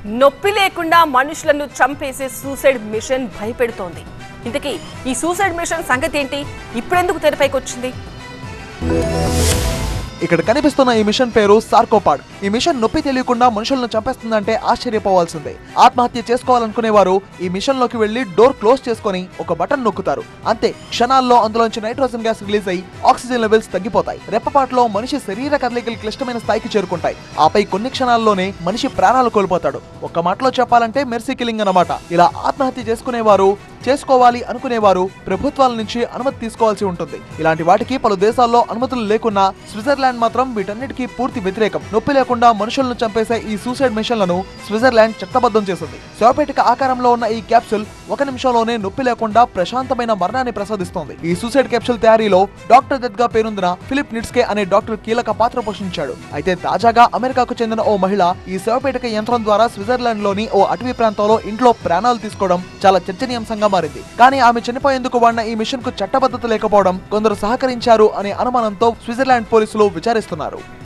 నొప్పి లేకుండా మనుషులను చంపేసే సూసైడ్ మిషన్ భయపెడుతోంది ఇంతకీ ఈ సూసైడ్ మిషన్ సంగతి ఏంటి ఇప్పుడెందుకు తెరపైకి వచ్చింది ఇక్కడ కనిపిస్తున్న ఈ మిషన్ పేరు సార్కోపాడ్ ఈ మిషన్ నొప్పి తెలియకుండా మనుషులను చంపేస్తుందంటే ఆశ్చర్యపోవాల్సిందే ఆత్మహత్య చేసుకోవాలనుకునేవారు ఈ మిషన్ లోకి వెళ్లి డోర్ క్లోజ్ చేసుకొని ఒక బటన్ నొక్కుతారు అంతే క్షణాల్లో అందులోంచి నైట్రోజన్ గ్యాస్ రిలీజ్ అయ్యి ఆక్సిజన్ లెవెల్స్ తగ్గిపోతాయి రెప్పపాటులో మనిషి శరీర కదలికలు క్లిష్టమైన స్థాయికి చేరుకుంటాయి ఆపై కొన్ని క్షణాల్లోనే మనిషి ప్రాణాలు కోల్పోతాడు ఒక్క మాటలో చెప్పాలంటే మెర్సీ కిల్లింగ్ అన్నమాట ఇలా ఆత్మహత్య చేసుకునేవారు చేసుకోవాలి అనుకునేవారు ప్రభుత్వాల నుంచి అనుమతి తీసుకోవాల్సి ఉంటుంది ఇలాంటి వాటికి పలు దేశాల్లో అనుమతులు లేకున్నా స్విట్జర్లాండ్ మాత్రం వీటన్నిటికీ పూర్తి వ్యతిరేకం నొప్పి లేకుండా మనుషులను చంపేసే ఈ సూసైడ్ మిషన్లను స్విట్జర్లాండ్ చట్టబద్ధం చేసింది శవపేటిక ఆకారంలో ఉన్న ఈ క్యాప్సూల్ ఒక నిమిషంలోనే నొప్పి లేకుండా ప్రశాంతమైన మరణాన్ని ప్రసాదిస్తోంది ఈ సూసైడ్ క్యాప్సూల్ తయారీలో డాక్టర్ దెత్ గా పేరొందిన ఫిలిప్ నిట్స్కే అనే డాక్టర్ కీలక పాత్ర పోషించాడు అయితే తాజాగా అమెరికాకు చెందిన ఓ మహిళ ఈ శవపేటిక యంత్రం ద్వారా స్విట్జర్లాండ్ లోని ఓ అటవీ ప్రాంతంలో ఇంట్లో ప్రాణాలు తీసుకోవడం చాలా చర్చనీయాంశంగా మారింది కానీ ఆమె చనిపోయేందుకు వాడిన ఈ మిషన్ కు చట్టబద్ధత లేకపోవడం కొందరు సహకరించారు అనే అనుమానంతో స్విట్జర్లాండ్ పోలీసులు విచారిస్తున్నారు